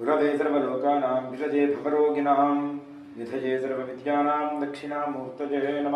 గురవే సర్వలోకానాం విషజే భవరోగిణాం విధజే సర్వవిద్యానాం దక్షిణామూర్తజే నమ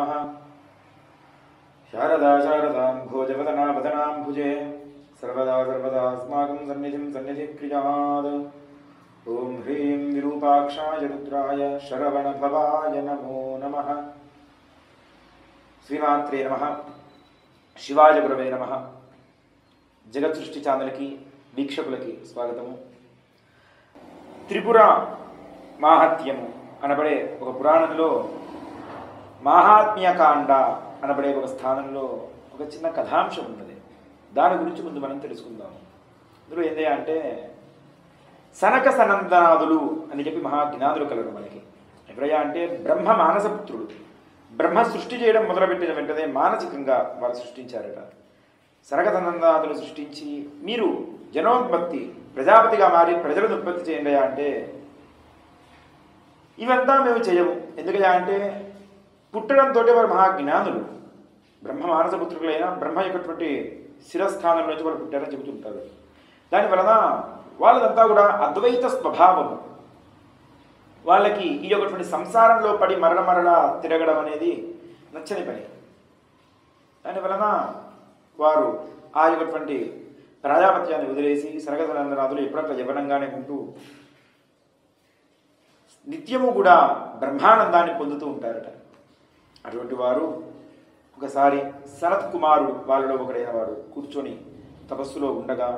శారదా శారదాం భోజవదనా వదనాం భుజే సర్వదా సర్వదా అస్మాకం సన్నిధిం సన్నిధిక్రియాద్ ఓం హ్రీం విరూపాక్షాయ రుద్రాయ శరవణభవాయ నమో నమ శ్రీమాత్రే నమ శివాయ గురవే నమ జగత్ సృష్టి ఛానల్కి వీక్షకులకి స్వాగతము త్రిపుర మాహాత్మ్యము అనబడే ఒక పురాణంలో మాహాత్మ్యకాండ అనబడే ఒక స్థానంలో ఒక చిన్న కథాంశం ఉన్నది దాని గురించి ముందు మనం తెలుసుకుందాం ఇందులో ఏంటి అంటే సనక సనందనాదులు అని చెప్పి మహాజ్ఞానులు కలరు మనకి ఎవరయ్యా అంటే బ్రహ్మ మానసపుత్రుడు బ్రహ్మ సృష్టి చేయడం మొదలుపెట్టిన వెంటనే మానసికంగా వారు సృష్టించారట సనక సనందనాదులు సృష్టించి మీరు జనోత్పత్తి ప్రజాపతిగా మారి ప్రజలను ఉత్పత్తి చేయండి అంటే ఇవంతా మేము చేయము ఎందుకయ్యా అంటే పుట్టడంతో వారు మహాజ్ఞానులు బ్రహ్మ మానసపుత్రులైన బ్రహ్మ యొక్కటువంటి శిరస్థానం నుంచి వాళ్ళు పుట్టారని చెబుతుంటారు దాని వలన వాళ్ళదంతా కూడా అద్వైత స్వభావం వాళ్ళకి ఈ యొక్కటువంటి సంసారంలో పడి మరణ మరణ తిరగడం అనేది నచ్చని పని దాని వలన వారు ఆ యొక్కటువంటి ప్రజాపత్యాన్ని వదిలేసి సరగసనందనాథులు ఎప్పుడట్లా యవనంగానే ఉంటూ నిత్యము కూడా బ్రహ్మానందాన్ని పొందుతూ ఉంటారట అటువంటి వారు ఒకసారి శరత్ కుమారుడు వాళ్ళలో ఒకడైన వాడు కూర్చొని తపస్సులో ఉండగా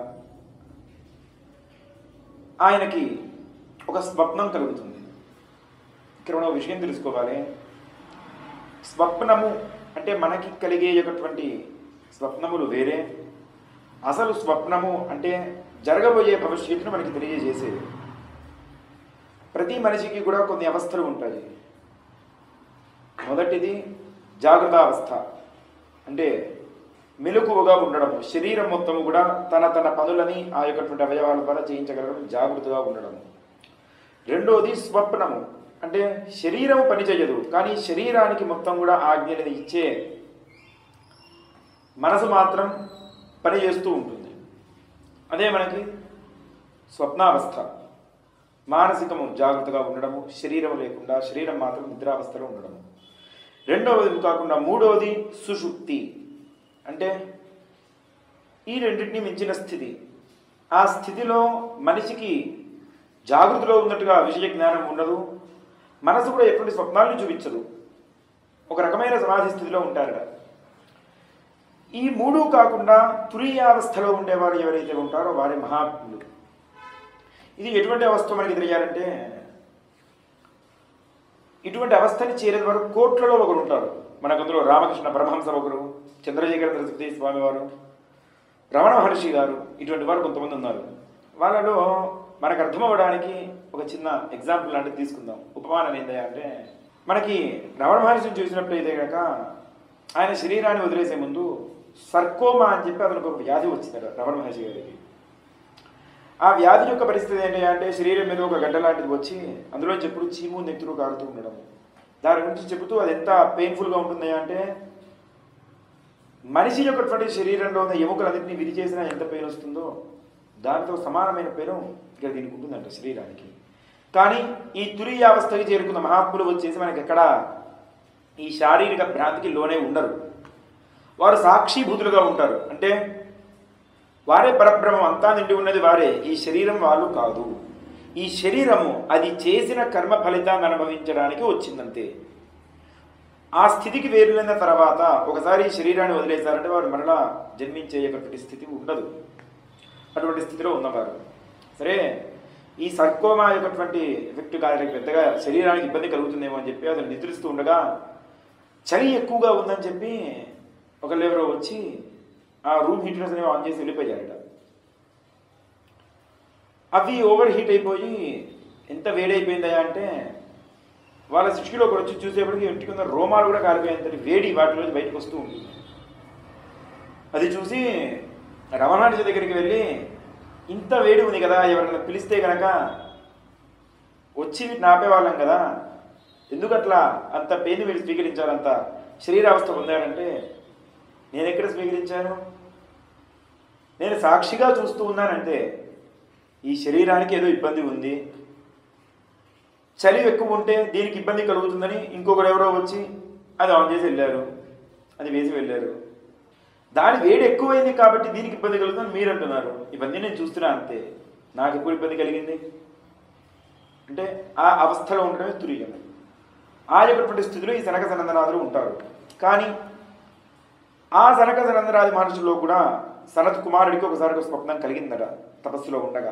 ఆయనకి ఒక స్వప్నం కలుగుతుంది ఇక్కడ మనం ఒక విషయం తెలుసుకోవాలి స్వప్నము అంటే మనకి కలిగేటటువంటి స్వప్నములు వేరే అసలు స్వప్నము అంటే జరగబోయే భవిష్యత్తును మనకి తెలియజేసేది ప్రతి మనిషికి కూడా కొన్ని అవస్థలు ఉంటాయి మొదటిది జాగ్రత్త అవస్థ అంటే మెలకువగా ఉండడం శరీరం మొత్తము కూడా తన తన పనులని ఆ యొక్కటువంటి అవయవాల ద్వారా చేయించగలగడం జాగ్రత్తగా ఉండడం రెండోది స్వప్నము అంటే శరీరం పనిచేయదు కానీ శరీరానికి మొత్తం కూడా ఆజ్ఞలని ఇచ్చే మనసు మాత్రం పని చేస్తూ ఉంటుంది అదే మనకి స్వప్నావస్థ మానసికము జాగ్రత్తగా ఉండడము శరీరం లేకుండా శరీరం మాత్రం నిద్రావస్థలో ఉండడము రెండవది కాకుండా మూడవది సుషుప్తి అంటే ఈ రెండింటిని మించిన స్థితి ఆ స్థితిలో మనిషికి జాగృతిలో ఉన్నట్టుగా విషయ జ్ఞానం ఉండదు మనసు కూడా ఎటువంటి స్వప్నాలను చూపించదు ఒక రకమైన సమాధి స్థితిలో ఉంటారట ఈ మూడు కాకుండా తురీయావస్థలో ఉండేవారు ఎవరైతే ఉంటారో వారి మహాత్ములు ఇది ఎటువంటి అవస్థ మనకి తెలియాలంటే ఇటువంటి అవస్థని చేరే వారు కోట్లలో ఒకరు ఉంటారు మనకు అందులో రామకృష్ణ పరమహంస ఒకరు చంద్రశేఖర సరస్వతి స్వామి వారు రమణ మహర్షి గారు ఇటువంటి వారు కొంతమంది ఉన్నారు వాళ్ళలో మనకు అర్థమవ్వడానికి ఒక చిన్న ఎగ్జాంపుల్ లాంటిది తీసుకుందాం ఉపమానం ఏంటంటే అంటే మనకి రమణ మహర్షిని చూసినప్పుడు అయితే కనుక ఆయన శరీరాన్ని వదిలేసే ముందు సర్కోమా అని చెప్పి అతనికి ఒక వ్యాధి వచ్చిందట రమణ మహర్షి గారికి ఆ వ్యాధి యొక్క పరిస్థితి ఏంటి అంటే శరీరం మీద ఒక గడ్డ లాంటిది వచ్చి అందులో చెప్పుడు చీము నెత్తురు కారుతూ ఉండడం దాని గురించి చెబుతూ అది ఎంత పెయిన్ఫుల్గా ఉంటుంది అంటే మనిషి యొక్కటువంటి శరీరంలో ఉన్న ఎముకలన్నింటినీ విధి చేసినా ఎంత పెయిన్ వస్తుందో దానితో సమానమైన పెయిన్ ఇక్కడ దీనికి ఉంటుందంట శరీరానికి కానీ ఈ తురీయావస్థకి చేరుకున్న మహాత్ములు వచ్చేసి మనకి ఎక్కడ ఈ శారీరక భ్రాంతికి లోనే ఉండరు వారు సాక్షిభూతులుగా ఉంటారు అంటే వారే పరబ్రహ్మం అంతా నిండి ఉన్నది వారే ఈ శరీరం వాళ్ళు కాదు ఈ శరీరము అది చేసిన కర్మ ఫలితాన్ని అనుభవించడానికి వచ్చిందంతే ఆ స్థితికి వేరులైన తర్వాత ఒకసారి ఈ శరీరాన్ని వదిలేశారంటే వారు మరలా జన్మించేటువంటి స్థితి ఉండదు అటువంటి స్థితిలో ఉన్నవారు సరే ఈ సర్కోమా యొక్కటువంటి ఎఫెక్ట్ గారికి పెద్దగా శరీరానికి ఇబ్బంది కలుగుతుందేమో అని చెప్పి అతను నిద్రిస్తూ ఉండగా చలి ఎక్కువగా ఉందని చెప్పి ఒకళ్ళెవరో వచ్చి ఆ రూమ్ హీటర్స్ అనేవి ఆన్ చేసి వెళ్ళిపోయారట అవి ఓవర్ హీట్ అయిపోయి ఎంత వేడైపోయిందయా అంటే వాళ్ళ సృష్టిలో కూడా వచ్చి చూసేప్పటికి ఇంటి కింద రోమాలు కూడా కాలిపోయేంతటి వేడి వాటిలో బయటకు వస్తూ ఉంటుంది అది చూసి రమణాడి దగ్గరికి వెళ్ళి ఇంత వేడి ఉంది కదా ఎవరైనా పిలిస్తే కనుక వచ్చి వీటిని ఆపేవాళ్ళం కదా ఎందుకట్లా అంత పెయిన్ వీళ్ళు స్వీకరించాలంత శరీరావస్థ పొందారంటే నేను ఎక్కడ స్వీకరించాను నేను సాక్షిగా చూస్తూ ఉన్నానంటే ఈ శరీరానికి ఏదో ఇబ్బంది ఉంది చలి ఎక్కువ ఉంటే దీనికి ఇబ్బంది కలుగుతుందని ఇంకొకరు ఎవరో వచ్చి అది ఆన్ చేసి వెళ్ళారు అది వేసి వెళ్ళారు దాని వేడి ఎక్కువైంది కాబట్టి దీనికి ఇబ్బంది కలుగుతుందని మీరు అంటున్నారు ఇవన్నీ నేను చూస్తున్నా అంతే నాకు ఎప్పుడు ఇబ్బంది కలిగింది అంటే ఆ అవస్థలో ఉండడమే తురియం ఆ యొక్కటువంటి స్థితిలో ఈ సనక సనందనాథులు ఉంటారు కానీ ఆ సనక సనందనాది మనుషుల్లో కూడా సనత్ కుమారుడికి ఒకసారి ఒక స్వప్నం కలిగిందట తపస్సులో ఉండగా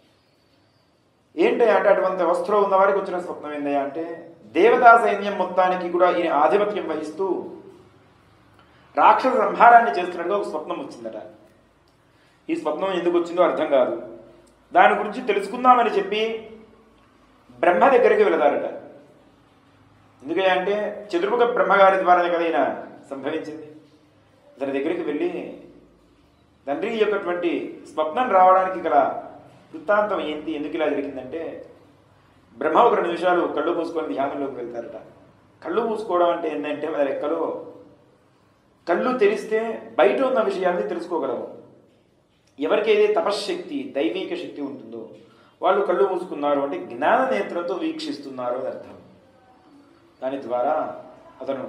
ఏంటి అంటే అటువంటి అవస్థలో ఉన్న వారికి వచ్చిన స్వప్నం ఏంటయ్యా అంటే దేవతా సైన్యం మొత్తానికి కూడా ఈయన ఆధిపత్యం వహిస్తూ రాక్షస సంహారాన్ని చేస్తున్నట్టుగా ఒక స్వప్నం వచ్చిందట ఈ స్వప్నం ఎందుకు వచ్చిందో అర్థం కాదు దాని గురించి తెలుసుకుందామని చెప్పి బ్రహ్మ దగ్గరికి వెళతారట ఎందుకంటే అంటే చతుర్ముఖ బ్రహ్మగారి ద్వారానే కదా ఈయన సంభవించింది అతని దగ్గరికి వెళ్ళి తండ్రి యొక్కటువంటి స్వప్నం రావడానికి గల వృత్తాంతం ఏంటి ఎందుకు ఇలా జరిగిందంటే బ్రహ్మ ఒక రెండు నిమిషాలు కళ్ళు మూసుకొని ధ్యానంలోకి వెళ్తారట కళ్ళు మూసుకోవడం అంటే ఏంటంటే మన లెక్కలో కళ్ళు తెరిస్తే బయట ఉన్న విషయాన్ని తెలుసుకోగలము ఎవరికైతే తపశ్శక్తి దైవిక శక్తి ఉంటుందో వాళ్ళు కళ్ళు మూసుకున్నారు అంటే జ్ఞాన నేత్రంతో వీక్షిస్తున్నారు అని అర్థం దాని ద్వారా అతను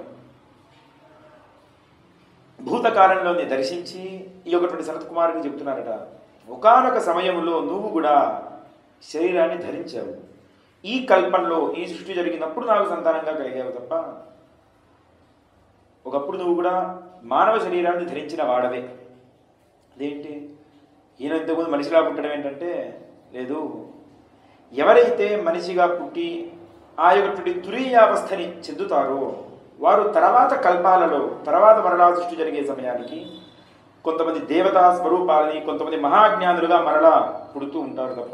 భూతకాలంలోని దర్శించి ఈ ఒకటువంటి సనత్ కుమారుడికి చెప్తున్నారట ఒకనొక సమయంలో నువ్వు కూడా శరీరాన్ని ధరించావు ఈ కల్పంలో ఈ సృష్టి జరిగినప్పుడు నాకు సంతానంగా కలిగావు తప్ప ఒకప్పుడు నువ్వు కూడా మానవ శరీరాన్ని ధరించిన వాడవే అదేంటి ఈయన ఇంతకుముందు మనిషిలా పుట్టడం ఏంటంటే లేదు ఎవరైతే మనిషిగా పుట్టి ఆ యొక్క తురీయావస్థని చెందుతారో వారు తర్వాత కల్పాలలో తర్వాత మరలా సృష్టి జరిగే సమయానికి కొంతమంది దేవతా స్వరూపాలని కొంతమంది మహాజ్ఞానులుగా మరలా పుడుతూ ఉంటారు తప్ప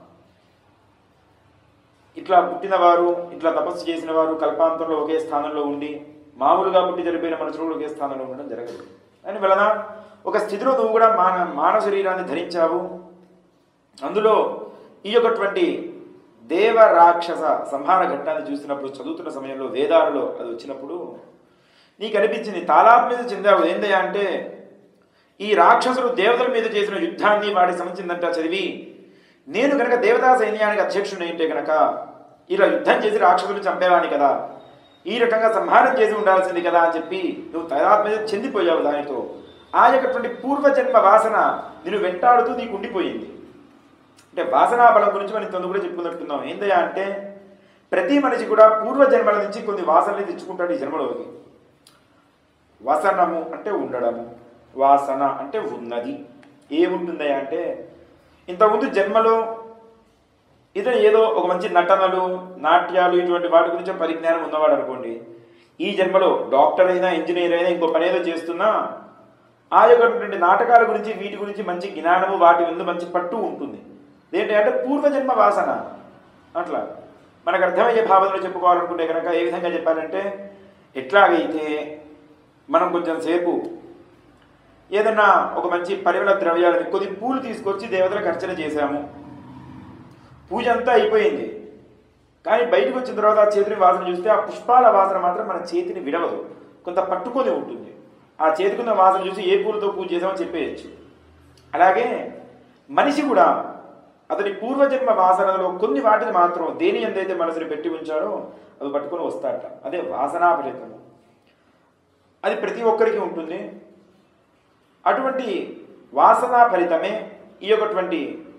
ఇట్లా పుట్టిన వారు ఇట్లా తపస్సు చేసిన వారు కల్పాంతంలో ఒకే స్థానంలో ఉండి మామూలుగా పుట్టి జరిపోయిన మనుషులు కూడా ఒకే స్థానంలో ఉండడం జరగదు అని వలన ఒక స్థితిలో నువ్వు కూడా మాన మానవ శరీరాన్ని ధరించావు అందులో ఈ యొక్కటువంటి దేవ రాక్షస సంహార ఘట్టాన్ని చూసినప్పుడు చదువుతున్న సమయంలో వేదాలలో అది వచ్చినప్పుడు నీకు అనిపించింది తాలాత్మ్యత చెందావు ఏందయ్యా అంటే ఈ రాక్షసులు దేవతల మీద చేసిన యుద్ధాన్ని వాడికి సంబంధించిందంట చదివి నేను కనుక దేవతా సైన్యానికి అధ్యక్షుడు ఏంటే కనుక ఇలా యుద్ధం చేసి రాక్షసులు చంపేవాని కదా ఈ రకంగా సంహారం చేసి ఉండాల్సింది కదా అని చెప్పి నువ్వు తయాత్మీద చెందిపోయావు దానితో ఆ యొక్కటువంటి పూర్వజన్మ వాసన నేను వెంటాడుతూ నీకు ఉండిపోయింది అంటే వాసనా బలం గురించి మనం ఇంతకు కూడా చెప్పుకున్నట్టున్నాం ఏందయ్యా అంటే ప్రతి మనిషి కూడా పూర్వజన్మల నుంచి కొన్ని వాసనలు తెచ్చుకుంటాడు ఈ జన్మలోకి వసనము అంటే ఉండడము వాసన అంటే ఉన్నది ఏముంటుందయ్యా అంటే ఇంతకుముందు జన్మలో ఇతను ఏదో ఒక మంచి నటనలు నాట్యాలు ఇటువంటి వాటి గురించి పరిజ్ఞానం ఉన్నవాడు అనుకోండి ఈ జన్మలో డాక్టర్ అయినా ఇంజనీర్ అయినా ఇంకో పని ఏదో చేస్తున్నా ఆ యొక్క నాటకాల గురించి వీటి గురించి మంచి జ్ఞానము వాటి ముందు మంచి పట్టు ఉంటుంది ఏంటి అంటే పూర్వజన్మ వాసన అట్లా మనకు అర్థమయ్యే భావనలో చెప్పుకోవాలనుకుంటే కనుక ఏ విధంగా చెప్పాలంటే ఎట్లాగైతే మనం కొంచెం సేపు ఏదన్నా ఒక మంచి పరిమళ ద్రవ్యాలని కొద్ది పూలు తీసుకొచ్చి దేవతలకు అర్చన చేశాము పూజ అంతా అయిపోయింది కానీ బయటకు వచ్చిన తర్వాత ఆ చేతిని వాసన చూస్తే ఆ పుష్పాల వాసన మాత్రం మన చేతిని విడవదు కొంత పట్టుకొని ఉంటుంది ఆ చేతికున్న వాసన చూసి ఏ పూలతో పూజ చేసామో చెప్పేయచ్చు అలాగే మనిషి కూడా అతని పూర్వజన్మ వాసనలో కొన్ని వాటిని మాత్రం దేని ఎందైతే మనసుని పెట్టి ఉంచాడో అవి పట్టుకొని వస్తాడట అదే వాసనా ఫలితము అది ప్రతి ఒక్కరికి ఉంటుంది అటువంటి వాసనా ఫలితమే ఈ యొక్కటువంటి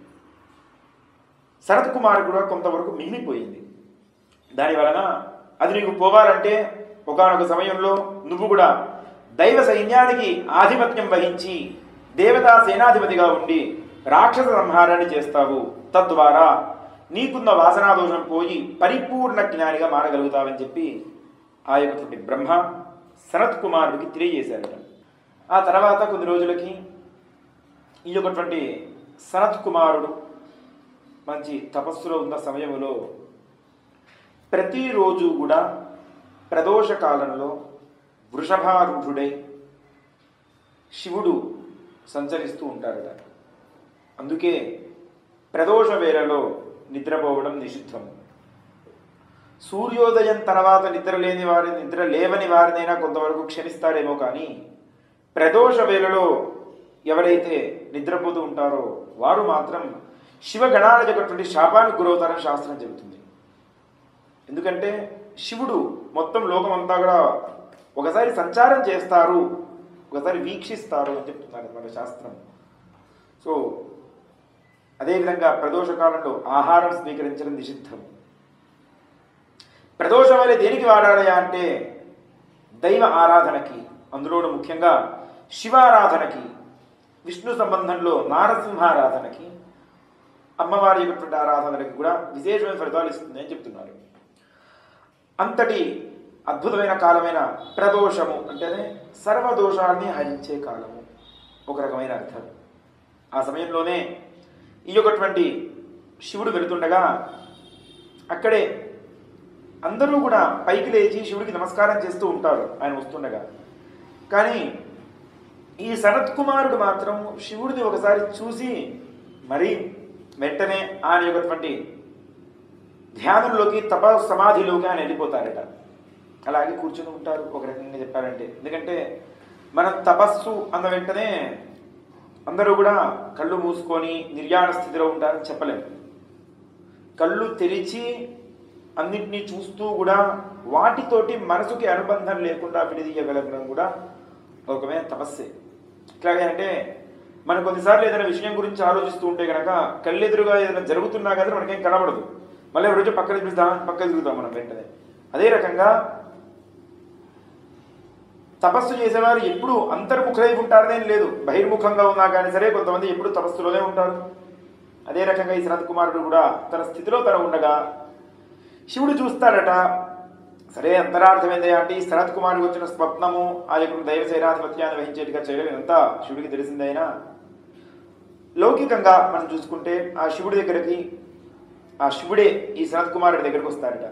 శరత్ కుమార్ కూడా కొంతవరకు మిగిలిపోయింది దాని వలన అది నీకు పోవాలంటే ఒకనొక సమయంలో నువ్వు కూడా దైవ సైన్యానికి ఆధిపత్యం వహించి దేవతా సేనాధిపతిగా ఉండి రాక్షస సంహారాన్ని చేస్తావు తద్వారా నీకున్న వాసనా దోషం పోయి పరిపూర్ణ జ్ఞానిగా మారగలుగుతావని చెప్పి ఆ యొక్క బ్రహ్మ సనత్ కుమారుడికి తెలియజేశాడట ఆ తర్వాత కొన్ని రోజులకి ఈ యొక్కటువంటి సనత్ కుమారుడు మంచి తపస్సులో ఉన్న సమయంలో ప్రతిరోజు కూడా ప్రదోష కాలంలో వృషభారూఢుడై శివుడు సంచరిస్తూ ఉంటారట అందుకే ప్రదోష వేళలో నిద్రపోవడం నిషిద్ధం సూర్యోదయం తర్వాత నిద్ర లేని వారి నిద్ర లేవని వారినైనా కొంతవరకు క్షమిస్తాడేమో కానీ ప్రదోష వేళలో ఎవరైతే నిద్రపోతూ ఉంటారో వారు మాత్రం శివగణాల యొక్కటువంటి శాపానికి గురవుతారని శాస్త్రం చెబుతుంది ఎందుకంటే శివుడు మొత్తం లోకమంతా కూడా ఒకసారి సంచారం చేస్తారు ఒకసారి వీక్షిస్తారు అని చెప్తున్నారు మన శాస్త్రం సో అదేవిధంగా ప్రదోష కాలంలో ఆహారం స్వీకరించడం నిషిద్ధం ప్రదోషం వల్ల దేనికి వాడాలి అంటే దైవ ఆరాధనకి అందులోనూ ముఖ్యంగా శివారాధనకి విష్ణు సంబంధంలో నారసింహారాధనకి అమ్మవారి యొక్క ఆరాధనలకి కూడా విశేషమైన ఫలితాలు ఇస్తుంది అని చెప్తున్నారు అంతటి అద్భుతమైన కాలమైన ప్రదోషము అంటేనే సర్వదోషాన్ని హరించే కాలము ఒక రకమైన అర్థం ఆ సమయంలోనే ఈ యొక్కటువంటి శివుడు వెళుతుండగా అక్కడే అందరూ కూడా పైకి లేచి శివుడికి నమస్కారం చేస్తూ ఉంటారు ఆయన వస్తుండగా కానీ ఈ సనత్ కుమారుడు మాత్రం శివుడిని ఒకసారి చూసి మరి వెంటనే ఆయన యొక్కటువంటి ధ్యానంలోకి తప సమాధిలోకి ఆయన వెళ్ళిపోతారట అలాగే కూర్చొని ఉంటారు ఒక రకంగా చెప్పారంటే ఎందుకంటే మనం తపస్సు అన్న వెంటనే అందరూ కూడా కళ్ళు మూసుకొని నిర్యాణ స్థితిలో ఉంటారని చెప్పలేము కళ్ళు తెరిచి అన్నింటినీ చూస్తూ కూడా వాటితోటి మనసుకి అనుబంధం లేకుండా విడదీయగలగడం కూడా ఒక రకమైన తపస్సే ఇట్లాగే అంటే మనం కొన్నిసార్లు ఏదైనా విషయం గురించి ఆలోచిస్తూ ఉంటే కనుక కళ్ళెదురుగా ఏదైనా జరుగుతున్నా కదా మనకేం కనబడదు మళ్ళీ రోజు పక్కన చూద్దాం పక్కన తిరుగుతాం మనం వెంటనే అదే రకంగా తపస్సు చేసేవారు ఎప్పుడు అంతర్ముఖులై ఉంటారనేం లేదు బహిర్ముఖంగా ఉన్నా కానీ సరే కొంతమంది ఎప్పుడు తపస్సులోనే ఉంటారు అదే రకంగా ఈ శరత్ కుమారుడు కూడా తన స్థితిలో తన ఉండగా శివుడు చూస్తాడట సరే అంతరార్థం ఏంటి అంటే ఈ శరత్ కుమారుడికి వచ్చిన స్వప్నము ఆ యొక్క దైవ శైరాధిపత్యాన్ని వహించేట్టుగా చేయడం ఇదంతా శివుడికి తెలిసిందైనా లౌకికంగా మనం చూసుకుంటే ఆ శివుడి దగ్గరికి ఆ శివుడే ఈ శరత్ కుమారుడి దగ్గరికి వస్తాడట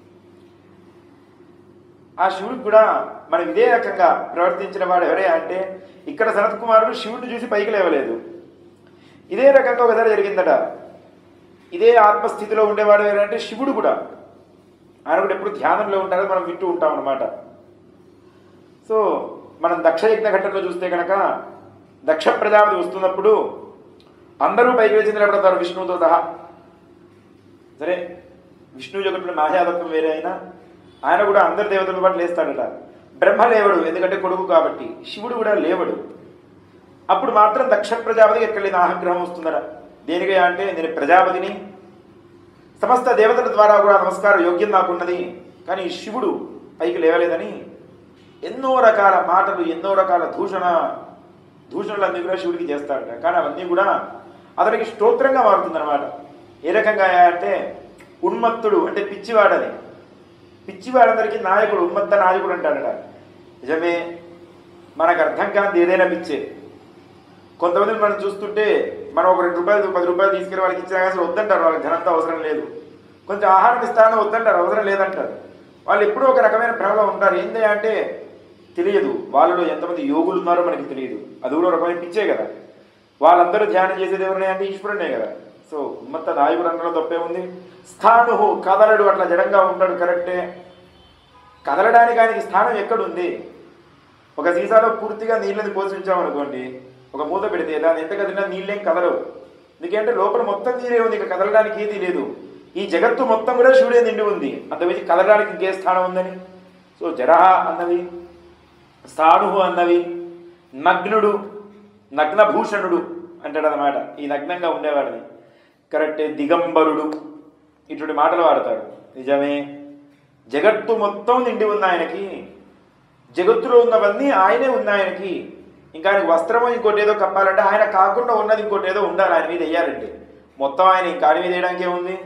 ఆ శివుడికి కూడా మనం ఇదే రకంగా ప్రవర్తించిన వాడు ఎవరే అంటే ఇక్కడ శరత్ కుమారుడు శివుడిని చూసి పైకి లేవలేదు ఇదే రకంగా ఒకసారి జరిగిందట ఇదే ఆత్మస్థితిలో ఉండేవాడు ఎవరంటే శివుడు కూడా ఆయన కూడా ఎప్పుడు ధ్యానంలో ఉంటారో మనం వింటూ ఉంటాం అనమాట సో మనం దక్షయజ్ఞ ఘట్టంలో చూస్తే కనుక దక్ష ప్రజాపతి వస్తున్నప్పుడు అందరూ పైకి వచ్చి నిలబడతారు విష్ణువుతో సహా సరే విష్ణువు యొక్క మాయాదత్వం వేరే అయినా ఆయన కూడా అందరి దేవతల పాటు లేస్తాడట బ్రహ్మ లేవడు ఎందుకంటే కొడుకు కాబట్టి శివుడు కూడా లేవడు అప్పుడు మాత్రం దక్ష ప్రజాపతికి ఎక్కడ లేని ఆగ్రహం వస్తుందట దేనిగా అంటే నేను ప్రజాపతిని సమస్త దేవతల ద్వారా కూడా నమస్కారం యోగ్యం నాకున్నది కానీ శివుడు పైకి లేవలేదని ఎన్నో రకాల మాటలు ఎన్నో రకాల దూషణ దూషణలన్నీ కూడా శివుడికి చేస్తాడట కానీ అవన్నీ కూడా అతనికి స్తోత్రంగా మారుతుందన్నమాట ఏ రకంగా అంటే ఉన్మత్తుడు అంటే పిచ్చివాడని పిచ్చివాడందరికీ నాయకుడు ఉన్మత్త నాయకుడు అంటాడట నిజమే మనకు అర్థం కాని ఏదైనా పిచ్చే కొంతమందిని మనం చూస్తుంటే మనం ఒక రెండు రూపాయలు పది రూపాయలు తీసుకుని వాళ్ళకి ఇచ్చినా కానీ అసలు వద్దంటారు వాళ్ళకి ధనంతో అవసరం లేదు కొంచెం ఆహారం ఇస్తానో వద్దంటారు అవసరం లేదంటారు వాళ్ళు ఎప్పుడూ ఒక రకమైన భ్రమలో ఉంటారు ఏంటి అంటే తెలియదు వాళ్ళలో ఎంతమంది యోగులు ఉన్నారో మనకి తెలియదు అది కూడా ఒక రకమైన పిచ్చే కదా వాళ్ళందరూ ధ్యానం చేసేది ఎవరినే అంటే ఈశ్వరునే కదా సో ఉమ్మత్త నాయకుడు అనడంలో తప్పే ఉంది స్థాను కదలడు అట్లా జడంగా ఉంటాడు కరెక్టే కదలడానికి ఆయనకి స్థానం ఎక్కడుంది ఒక సీసాలో పూర్తిగా నీళ్ళని పోసి ఉంచామనుకోండి ఒక మూత పెడితే దాన్ని ఎంత కదిలినా నీళ్ళేం కదలవు ఎందుకంటే లోపల మొత్తం నీరే ఉంది ఇంకా కదలడానికి ఏది లేదు ఈ జగత్తు మొత్తం కూడా శివుడే నిండి ఉంది అంతమించి కదలడానికి ఇంకే స్థానం ఉందని సో జరహ అన్నవి స్థాణువు అన్నవి నగ్నుడు నగ్నభూషణుడు అంటాడు అనమాట ఈ నగ్నంగా ఉండేవాడిని కరెక్టే దిగంబరుడు ఇటువంటి మాటలు వాడతాడు నిజమే జగత్తు మొత్తం నిండి ఉంది ఆయనకి జగత్తులో ఉన్నవన్నీ ఆయనే ఉంది ఆయనకి ఇంకా ఆయనకు వస్త్రమో ఇంకోటి ఏదో కప్పాలంటే ఆయన కాకుండా ఉన్నది ఇంకోటి ఏదో ఉండాలి ఆయన మీద వేయాలంటే మొత్తం ఆయన ఇంకా ఆయన మీద వేయడానికి ఏముంది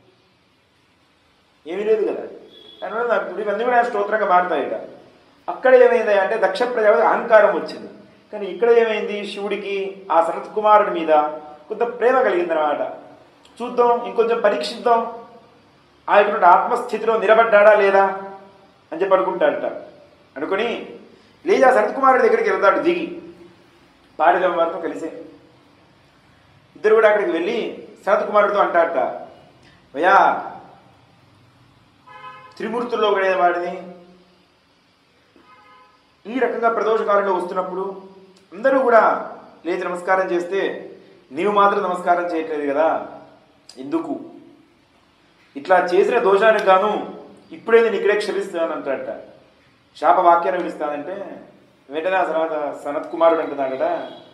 ఏమీ లేదు కదా దానివల్ల నాకు ఇవన్నీ కూడా స్తోత్రంగా మారుతాయిట అక్కడ ఏమైంది అంటే దక్ష ప్రజాపతి అహంకారం వచ్చింది కానీ ఇక్కడ ఏమైంది శివుడికి ఆ సనత్ కుమారుడి మీద కొంత ప్రేమ కలిగిందనమాట చూద్దాం ఇంకొంచెం పరీక్షిద్దాం ఆ యొక్క ఆత్మస్థితిలో నిలబడ్డాడా లేదా అని చెప్పి అనుకుంటాడట అనుకుని లేచి ఆ సనత్ కుమారుడి దగ్గరికి వెళ్తాడు దిగి పారిదమ్మ వారితో కలిసే ఇద్దరు కూడా అక్కడికి వెళ్ళి సనత్ కుమారుడితో అంటాడట భయా త్రిమూర్తుల్లో ఒకడే వాడిని ఈ రకంగా ప్రదోషకాలంలో వస్తున్నప్పుడు అందరూ కూడా లేచి నమస్కారం చేస్తే నీవు మాత్రం నమస్కారం చేయట్లేదు కదా ఎందుకు ఇట్లా చేసిన దోషానికి గాను ఇప్పుడే నేను ఇక్కడే క్షమిస్తాను అంటాడట శాపవాక్యాన్ని విడిస్తానంటే వెంటనే ఆ తర్వాత సనత్ కుమారుడు అంటున్నాడు కదా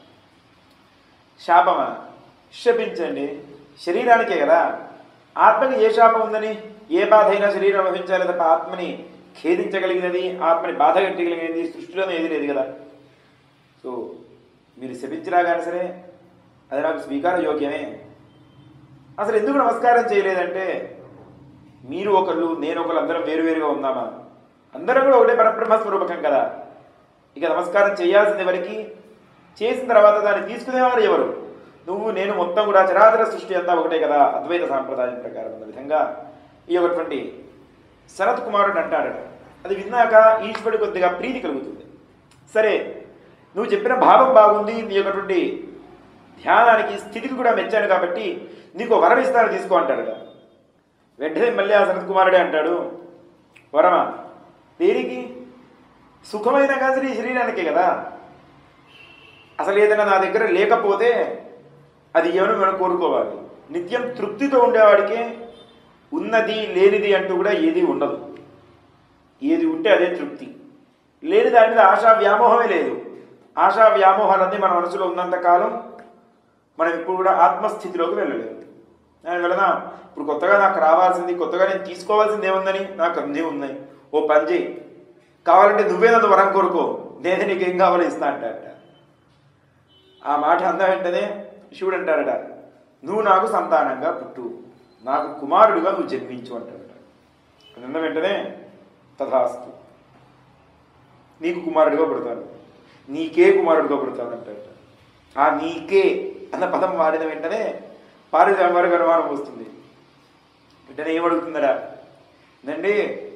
శాపమా శపించండి శరీరానికే కదా ఆత్మకి ఏ శాపం ఉందని ఏ బాధ అయినా శరీరం అనుభవించాలి తప్ప ఆత్మని ఖేదించగలిగినది ఆత్మని బాధ కట్టగలిగినది సృష్టిలోనే ఏది లేదు కదా సో మీరు శపించినా కానీ సరే అది నాకు స్వీకార యోగ్యమే అసలు ఎందుకు నమస్కారం చేయలేదంటే మీరు ఒకళ్ళు నేను ఒకళ్ళు అందరం వేరువేరుగా ఉందామా అందరం కూడా ఒకటే పరబ్రహ్మ స్వరూపకం కదా ఇక నమస్కారం చేయాల్సింది ఎవరికి చేసిన తర్వాత దాన్ని తీసుకునేవారు ఎవరు నువ్వు నేను మొత్తం కూడా చరాచర సృష్టి అంతా ఒకటే కదా అద్వైత సాంప్రదాయం ప్రకారం అన్న విధంగా ఈ ఒకటువంటి శరత్ కుమారుడు అంటాడట అది విన్నాక ఈశ్వరుడు కొద్దిగా ప్రీతి కలుగుతుంది సరే నువ్వు చెప్పిన భావం బాగుంది నీ యొక్కటువంటి ధ్యానానికి స్థితికి కూడా మెచ్చాను కాబట్టి నీకు ఒక వరం ఇస్తాను తీసుకో అంటాడు వెంటనే మళ్ళీ ఆ శరత్ కుమారుడే అంటాడు వరమా దేనికి సుఖమైన కాదు ఈ శరీరానికే కదా అసలు ఏదైనా నా దగ్గర లేకపోతే అది ఏమని మనం కోరుకోవాలి నిత్యం తృప్తితో ఉండేవాడికే ఉన్నది లేనిది అంటూ కూడా ఏది ఉండదు ఏది ఉంటే అదే తృప్తి లేని దాని మీద ఆశా వ్యామోహమే లేదు ఆశా వ్యామోహాలన్నీ మన మనసులో ఉన్నంత కాలం మనం ఇప్పుడు కూడా ఆత్మస్థితిలోకి వెళ్ళలేదు నేను వెళదాం ఇప్పుడు కొత్తగా నాకు రావాల్సింది కొత్తగా నేను తీసుకోవాల్సింది ఏముందని నాకు అన్నీ ఉన్నాయి ఓ పని చేయి కావాలంటే నువ్వే నన్ను వరం కోరుకో నేను నీకేం కావాలో ఇస్తా అంటాడట ఆ మాట అంద వెంటనే శివుడు అంటాడట నువ్వు నాకు సంతానంగా పుట్టు నాకు కుమారుడిగా నువ్వు జన్మించు అంటాడట అన్న వెంటనే తథాస్తు నీకు కుమారుడిగా పుడతాను నీకే కుమారుడిగా పుడతాను అంటాడట ఆ నీకే అన్న పదం వాడిన వెంటనే పారిజామారికి అనుమానం వస్తుంది వెంటనే ఏమడుగుతుందరా నండి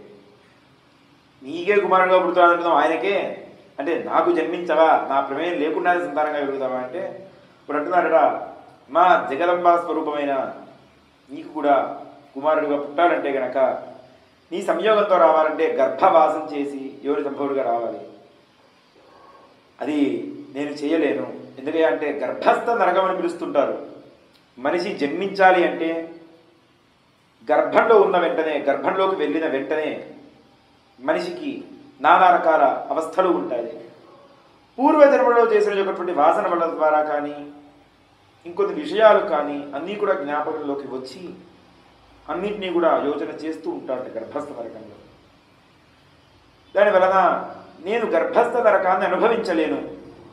నీకే కుమారుడుగా పుడతాను అంటున్నాం ఆయనకే అంటే నాకు జన్మించవా నా ప్రమేయం లేకుండానే సంతానంగా పెరుగుతావా అంటే ఇప్పుడు అంటున్నారట మా జగదంబా స్వరూపమైన నీకు కూడా కుమారుడిగా పుట్టాలంటే గనక నీ సంయోగంతో రావాలంటే గర్భవాసం చేసి ఎవరి సంభవుడిగా రావాలి అది నేను చేయలేను ఎందుకంటే అంటే గర్భస్థ నరకం అని పిలుస్తుంటారు మనిషి జన్మించాలి అంటే గర్భంలో ఉన్న వెంటనే గర్భంలోకి వెళ్ళిన వెంటనే మనిషికి నానా రకాల అవస్థలు ఉంటాయి పూర్వజన్మలో చేసినటువంటి వాసన వల్ల ద్వారా కానీ ఇంకొన్ని విషయాలు కానీ అన్నీ కూడా జ్ఞాపకంలోకి వచ్చి అన్నింటినీ కూడా యోచన చేస్తూ ఉంటాడట గర్భస్థ నరకంలో దాని వలన నేను గర్భస్థ నరకాన్ని అనుభవించలేను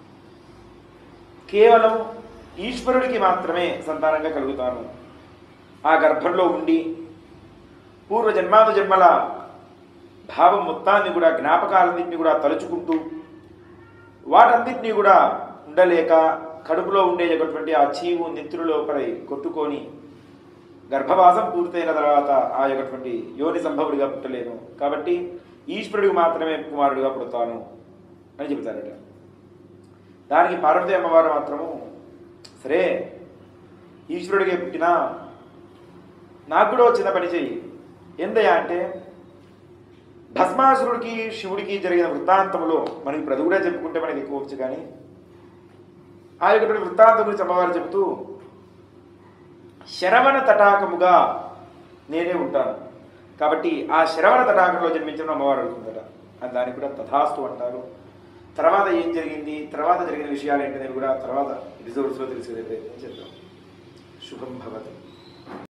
కేవలం ఈశ్వరుడికి మాత్రమే సంతానంగా కలుగుతాను ఆ గర్భంలో ఉండి పూర్వ జన్మాను జన్మల భావం మొత్తాన్ని కూడా జ్ఞాపకాలన్నింటినీ కూడా తలుచుకుంటూ వాటన్నింటినీ కూడా ఉండలేక కడుపులో ఉండేటటువంటి ఆ చీవు నెత్తురులోపై కొట్టుకొని గర్భవాసం పూర్తయిన తర్వాత ఆ యొక్కటువంటి యోని సంభవుడిగా పుట్టలేను కాబట్టి ఈశ్వరుడికి మాత్రమే కుమారుడిగా పుడతాను అని చెబుతారట దానికి పార్వతీ అమ్మవారు మాత్రము సరే ఈశ్వరుడిగా పుట్టినా నాకు కూడా చిన్న పని చెయ్యి ఏందయ్యా అంటే భస్మాసురుడికి శివుడికి జరిగిన వృత్తాంతంలో మనకి ఇప్పుడు అది కూడా చెప్పుకుంటే మనకి ఎక్కువ వచ్చు కానీ ఆ యొక్క వృత్తాంతం గురించి అమ్మవారు చెబుతూ శరవణ తటాకముగా నేనే ఉంటాను కాబట్టి ఆ శరవణ తటాకంలో జన్మించిన అమ్మవారు అడుగుతుందట అని దానికి కూడా తథాస్తు అంటారు తర్వాత ఏం జరిగింది తర్వాత జరిగిన విషయాలు ఏంటనేవి కూడా తర్వాత ఎపిసోడ్స్లో తెలిసేదే ప్రయత్నం చేద్దాం శుభం భవతి